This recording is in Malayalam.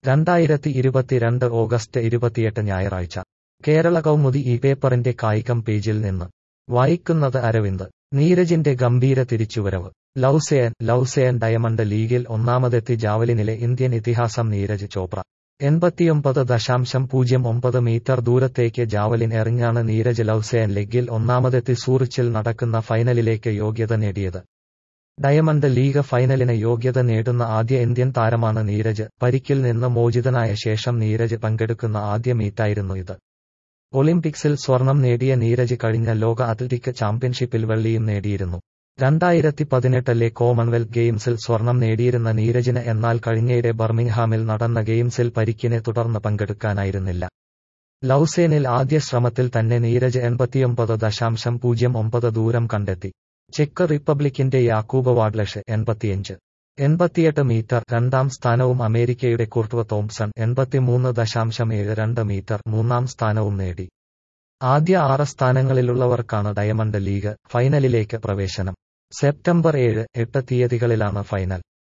രണ്ടായിരത്തി ഇരുപത്തിരണ്ട് ഓഗസ്റ്റ് ഇരുപത്തിയെട്ട് ഞായറാഴ്ച കേരള കൗമുദി ഈ പേപ്പറിന്റെ കായികം പേജിൽ നിന്ന് വായിക്കുന്നത് അരവിന്ദ് നീരജിന്റെ ഗംഭീര തിരിച്ചുവരവ് ലൗസേൻ ലൗസേൻ ഡയമണ്ട് ലീഗിൽ ഒന്നാമതെത്തി ജാവലിനിലെ ഇന്ത്യൻ ഇതിഹാസം നീരജ് ചോപ്ര എൺപത്തിയൊമ്പത് ദശാംശം പൂജ്യം ഒമ്പത് മീറ്റർ ദൂരത്തേക്ക് ജാവലിൻ എറിഞ്ഞാണ് നീരജ് ലൗസേൻ ലെഗിൽ ഒന്നാമതെത്തി സൂറിച്ചിൽ നടക്കുന്ന ഫൈനലിലേക്ക് യോഗ്യത നേടിയത് ഡയമണ്ട് ലീഗ് ഫൈനലിന് യോഗ്യത നേടുന്ന ആദ്യ ഇന്ത്യൻ താരമാണ് നീരജ് പരിക്കിൽ നിന്ന് മോചിതനായ ശേഷം നീരജ് പങ്കെടുക്കുന്ന ആദ്യ മീറ്റായിരുന്നു ഇത് ഒളിമ്പിക്സിൽ സ്വർണം നേടിയ നീരജ് കഴിഞ്ഞ ലോക അത്ലറ്റിക് ചാമ്പ്യൻഷിപ്പിൽ വെള്ളിയും നേടിയിരുന്നു രണ്ടായിരത്തി പതിനെട്ടിലെ കോമൺവെൽത്ത് ഗെയിംസിൽ സ്വർണം നേടിയിരുന്ന നീരജിന് എന്നാൽ കഴിഞ്ഞയിടെ ബർമിംഗ്ഹാമിൽ നടന്ന ഗെയിംസിൽ പരിക്കിനെ തുടർന്ന് പങ്കെടുക്കാനായിരുന്നില്ല ലൗസേനിൽ ആദ്യ ശ്രമത്തിൽ തന്നെ നീരജ് എൺപത്തിയൊമ്പത് ദശാംശം പൂജ്യം ഒമ്പത് ദൂരം കണ്ടെത്തി ചെക്ക് റിപ്പബ്ലിക്കിന്റെ യാക്കൂബ് വാഡ്ലഷ് എൺപത്തിയഞ്ച് എൺപത്തിയെട്ട് മീറ്റർ രണ്ടാം സ്ഥാനവും അമേരിക്കയുടെ കുർട്ട്വ തോംസൺ എൺപത്തിമൂന്ന് ദശാംശം ഏഴ് രണ്ട് മീറ്റർ മൂന്നാം സ്ഥാനവും നേടി ആദ്യ ആറ് സ്ഥാനങ്ങളിലുള്ളവർക്കാണ് ഡയമണ്ട് ലീഗ് ഫൈനലിലേക്ക് പ്രവേശനം സെപ്റ്റംബർ ഏഴ് എട്ട് തീയതികളിലാണ് ഫൈനൽ